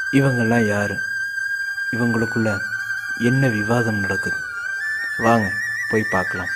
இவங்கெல்லாம் யாரு இவங்களுக்குள்ள என்ன விவாதம் நடக்குது வாங்க போய் பார்க்கலாம்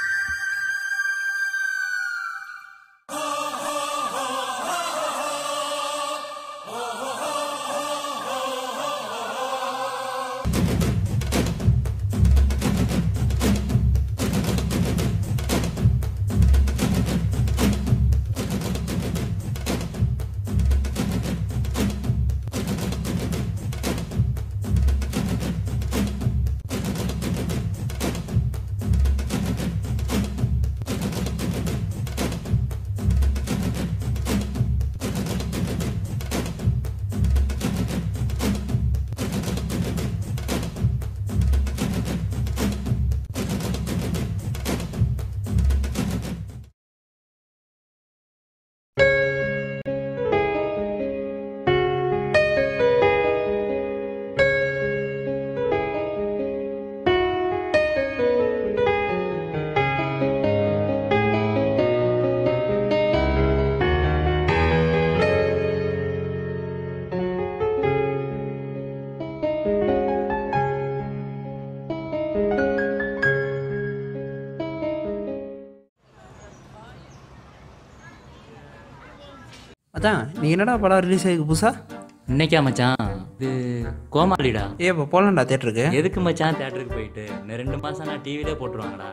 மச்சான் நீ என்னடா படம் ரிலீஸ் ஆகிருக்கு புதுசா இன்னைக்கா மச்சான் இது கோமாளிடா ஏ இப்போ போகலாம்டா தேட்டருக்கு எதுக்கு மச்சான் தேட்டருக்கு போயிட்டு இன்னும் ரெண்டு மாசம் நான் டிவிலே போட்டுருவாங்கடா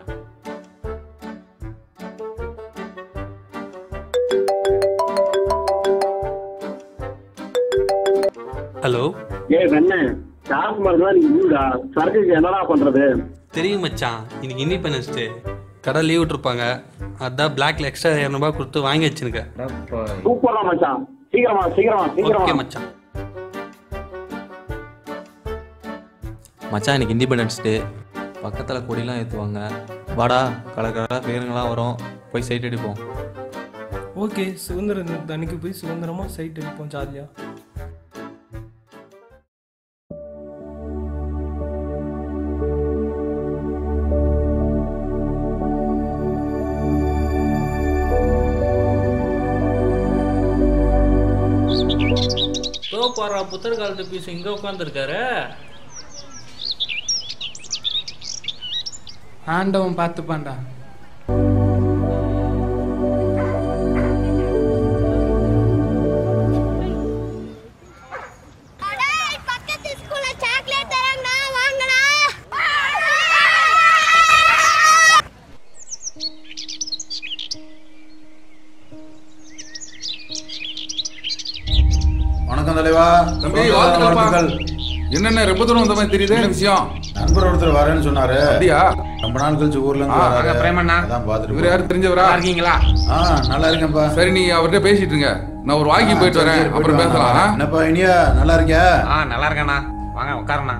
ஹலோ ஏய் வெண்ணே டாஸ்க் தான் நீங்க இல்லடா சரக்குக்கு என்னடா பண்றது தெரியும் மச்சான் இன்னைக்கு இண்டிபெண்டன்ஸ் டே கடை லீவ் விட்டுருப்பாங்க அதான் பிளாக்ல எக்ஸ்ட்ரா இரநூறுபா கொடுத்து வாங்கி வச்சிருக்கேன் சூப்பரா மச்சான் சீக்கிரமா சீக்கிரமா ஓகே சீக்கிரமா மச்சான் மச்சான் இன்னைக்கு இண்டிபெண்டன்ஸ் டே பக்கத்தில் கொடிலாம் ஏற்றுவாங்க வாடா கலர் கலராக பேருங்களாம் வரும் போய் சைட் அடிப்போம் ஓகே சுதந்திர தினத்து அன்னைக்கு போய் சுதந்திரமாக சைட் அடிப்போம் ஜாலியாக பாரா புத்தர் காலத்து பீஸ் இங்க உட்காந்துருக்காரு ஆண்டவன் பார்த்துப்பான்டா பக்கத்து ஸ்கூல்ல சாக்லேட் தராங்கடா வாங்கடா வணக்கம் தலைவா தம்பி சுதந்திர வாழ்த்துக்கள்ப்பா. வாழ்த்துக்கள். என்னென்ன ரொம்ப தூரம் வந்த மாதிரி தெரியுது என்ன விஷயம் நண்பர் ஒருத்தர் வரேன்னு சொன்னாரு அப்படியா ரொம்ப நாள் கழிச்சு ஊர்ல இருந்து ஆ, வராரு. வாங்க, பிரேமண்ணா. அதான் பாத்துட்டு இவர் யாரு போறேன். தெரிஞ்சவரா இருக்கீங்களா ஆ நல்லா இருக்கேன்ப்பா சரி நீ அவர்கிட்ட பேசிட்டு இருங்க நான் ஒரு வாக்கிங் போயிட்டு வரேன் சரி, அப்புறம் போயிட்டு வாங்க. பேசலாம் என்னப்பா இனியா நல்லா இருக்கியா ஆ நல்லா இருக்கேண்ணா வாங்க உட்காருண்ணா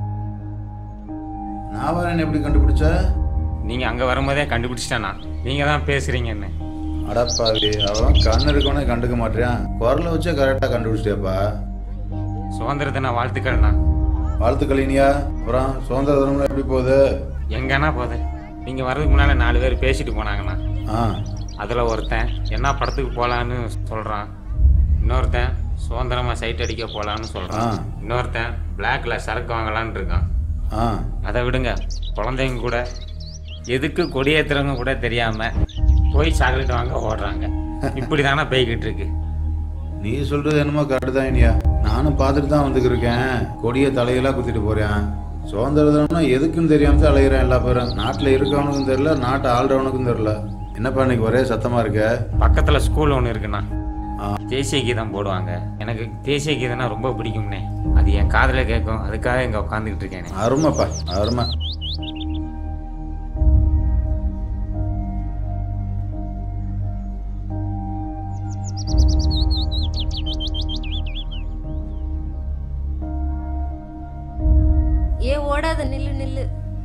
நான் வரேன் எப்படி கண்டுபிடிச்ச நீங்க அங்க வரும்போதே கண்டுபிடிச்சிட்டேண்ணா நீங்க தான் பேசுறீங்கன்னு அடப்பாவி அவன் கண்ணு இருக்கவனே கண்டுக்க மாட்டேன் குரலை வச்சே கரெக்டா கண்டுபிடிச்சிட்டியாப்பா சுதந்திர தின வாழ்த்துக்கள்ண்ணா வாழ்த்துக்கள் இனியா அப்புறம் சுதந்திர தினம்லாம் எப்படி போகுது எங்கன்னா போகுது நீங்க வர்றதுக்கு முன்னால நாலு பேர் பேசிட்டு போனாங்கண்ணா ஆ அதுல ஒருத்தன் என்ன படத்துக்கு போலான்னு சொல்றான் இன்னொருத்தன் சுதந்திரமா சைட் அடிக்க போலான்னு சொல்றான் ஆ. இன்னொருத்தன் பிளாக்ல சரக்கு வாங்கலான்னு இருக்கான் ஆ அதை விடுங்க குழந்தைங்க கூட எதுக்கு கொடியேத்துறவங்க கூட தெரியாம போய் சாக்லேட் வாங்க ஓடுறாங்க இப்படி தானே போய்கிட்டு இருக்கு நீ சொல்றது என்னமோ கரெக்டு தான் இனியா நானும் பார்த்துட்டு தான் வந்துக்கு இருக்கேன் கொடியை தலையெல்லாம் குத்திட்டு போறேன் சுதந்திர தினம்னா எதுக்குன்னு தெரியாம தான் அலையிறேன் எல்லா பேரும் நாட்டில் இருக்கவனுக்கும் தெரியல நாட்டை ஆள்றவனுக்கும் தெரியல என்னப்பா இன்னைக்கு ஒரே சத்தமா இருக்க பக்கத்துல ஸ்கூல் ஒன்று இருக்குண்ணா தேசிய கீதம் போடுவாங்க எனக்கு தேசிய கீதம்னா ரொம்ப பிடிக்கும்னே அது என் காதுல கேட்கும் அதுக்காக இங்க உட்காந்துக்கிட்டு இருக்கேனே அருமைப்பா அருமை ஏ ஓடாத நில்லு நில்லு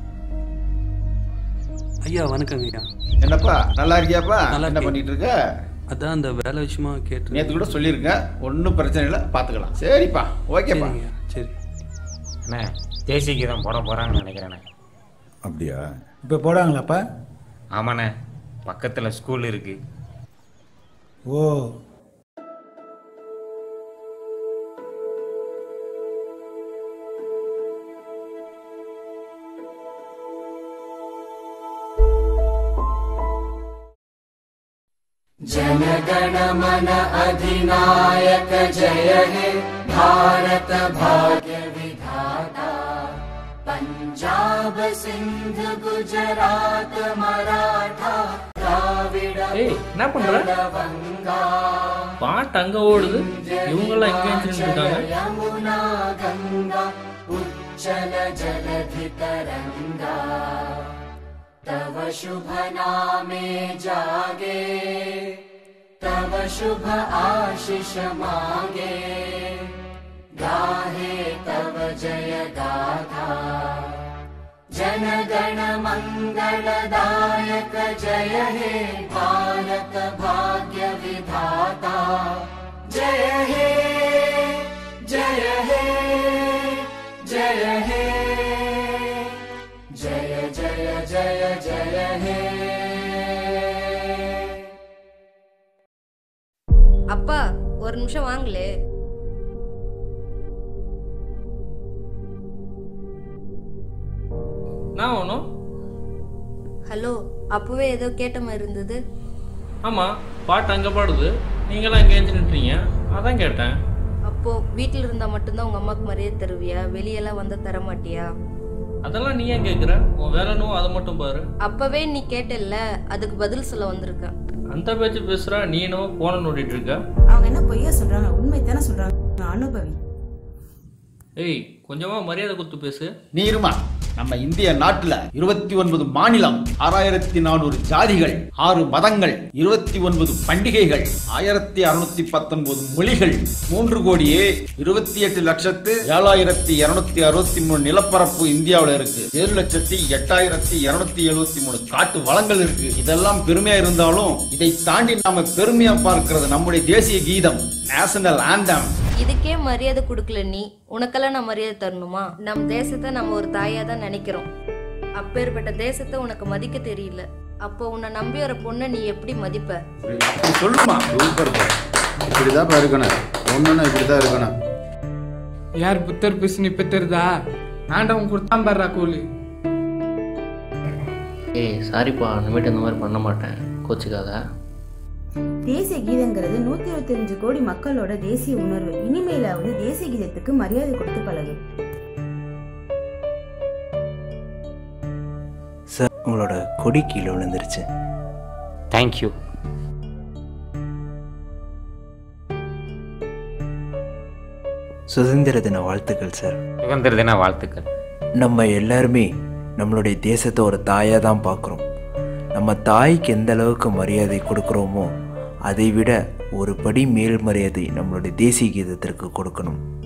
ஐயா வணக்கங்க ஐயா என்னப்பா நல்லா இருக்கியாப்பா நல்லா என்ன இருக்கேன். பண்ணிட்டு இருக்க அதான் அந்த வேலை விஷயமா கேட்டு நேத்து கூட சொல்லியிருங்க ஒன்றும் பிரச்சனை இல்லை பார்த்துக்கலாம் சரிப்பா ஓகேப்பா சரிங்க, சரி அண்ணே தேசிய கீதம் போட போறாங்கன்னு நினைக்கிறேண்ணே அப்படியா இப்போ போடாங்களாப்பா ஆமாண்ணே பக்கத்துல ஸ்கூல் இருக்கு ஓ जनगणमन अधिनायक जय हे भारत भाग्य विधाता पंजाब सिंध गुजरात मराठा द्राविड ஏய் என்ன பண்ற பாட்டு அங்க ஓடுது இவங்கெல்லாம் எங்க எழுந்துட்டு இருக்காங்க यमुना गंगा उच्चल जलधि तरंगा तव शुभ नामे जागे तव शुभ आशीष मागे गाहे तव जय गाथा जनगण मङ्गलदायक जय हे भारत भाग्य विधाता जय हे जय हे जय हे जय जय जय जय हे அப்பா ஒரு நிமிஷம் வாங்களே நான் ஒன்றும் ஹலோ அப்பவே ஏதோ கேட்ட மாதிரி இருந்தது ஆமாம் பாட்டு அங்கே பாடுது நீங்களாம் எங்கே எழுந்துட்டுறீங்க அதான் கேட்டேன் அப்போ வீட்டில் இருந்தா மட்டும்தான் உங்க அம்மாக்கு மரியாதை தருவியா வெளியெல்லாம் வந்தா தர மாட்டியா அதெல்லாம் நீ ஏன் கேட்குற உன் வேலை என்னவோ அதை மட்டும் பாரு அப்பவே நீ கேட்டல்ல அதுக்கு பதில் சொல்ல வந்திருக்கேன் அந்த பேச்சு பேசுகிறா நீ என்னவோ போன நோண்டிட்டு இருக்க அவங்க என்ன பொய்யா சொல்றாங்க உண்மை தானே சொல்றாங்க அனுபவி ஏய் கொஞ்சமா மரியாதை கொடுத்து பேசு நீ இருமா நம்ம இந்திய நாட்டுல இருபத்தி ஒன்பது மாநிலம் ஆறாயிரத்தி நானூறு ஜாதிகள் ஆறு மதங்கள் இருபத்தி ஒன்பது பண்டிகைகள் ஆயிரத்தி அறுநூத்தி பத்தொன்பது மொழிகள் மூன்று கோடியே இருபத்தி எட்டு லட்சத்து ஏழாயிரத்தி இருநூத்தி அறுபத்தி மூணு நிலப்பரப்பு இந்தியாவுல இருக்கு ஏழு லட்சத்தி எட்டாயிரத்தி இருநூத்தி எழுபத்தி மூணு காட்டு வளங்கள் இருக்கு இதெல்லாம் பெருமையா இருந்தாலும் இதை தாண்டி நாம பெருமையா பார்க்கிறது நம்முடைய தேசிய கீதம் நேஷனல் ஆண்டம் இதுக்கே மரியாதை கொடுக்கல நீ உனக்கெல்லாம் நான் மரியாதை தரணுமா நம் தேசத்தை நம்ம ஒரு தாயா தான் நினைக்கிறோம் அப்பேற்பட்ட தேசத்தை உனக்கு மதிக்க தெரியல அப்போ உன்னை நம்பி வர பொண்ணை நீ எப்படி மதிப்ப அப்படி சொல்லுமா சூப்பர் இப்படிதான் இருக்கணும் ஒண்ணுன்னா இப்படிதான் இருக்கணும் யார் புத்தர் பிசுனி பெத்தருதா ஆண்டவன் கொடுத்தான் பாடுறா கூலி ஏய் சாரிப்பா இனிமேட்டு இந்த மாதிரி பண்ண மாட்டேன் கோச்சிக்காத தேசிய கீதங்கிறது நூத்தி இருபத்தி அஞ்சு கோடி மக்களோட தேசிய உணர்வு இனிமேலாவது தேசிய கீதத்துக்கு மரியாதை கொடுத்து பழகு சார் உங்களோட கொடி கீழே விழுந்துருச்சு தேங்க்யூ சுதந்திர தின வாழ்த்துக்கள் சார் சுதந்திர தின வாழ்த்துக்கள் நம்ம எல்லாருமே நம்மளுடைய தேசத்தை ஒரு தாயாக தான் பார்க்குறோம் நம்ம தாய்க்கு எந்த அளவுக்கு மரியாதை கொடுக்குறோமோ அதை விட ஒரு படி மேல் மரியாதை நம்மளுடைய தேசிய கீதத்திற்கு கொடுக்கணும்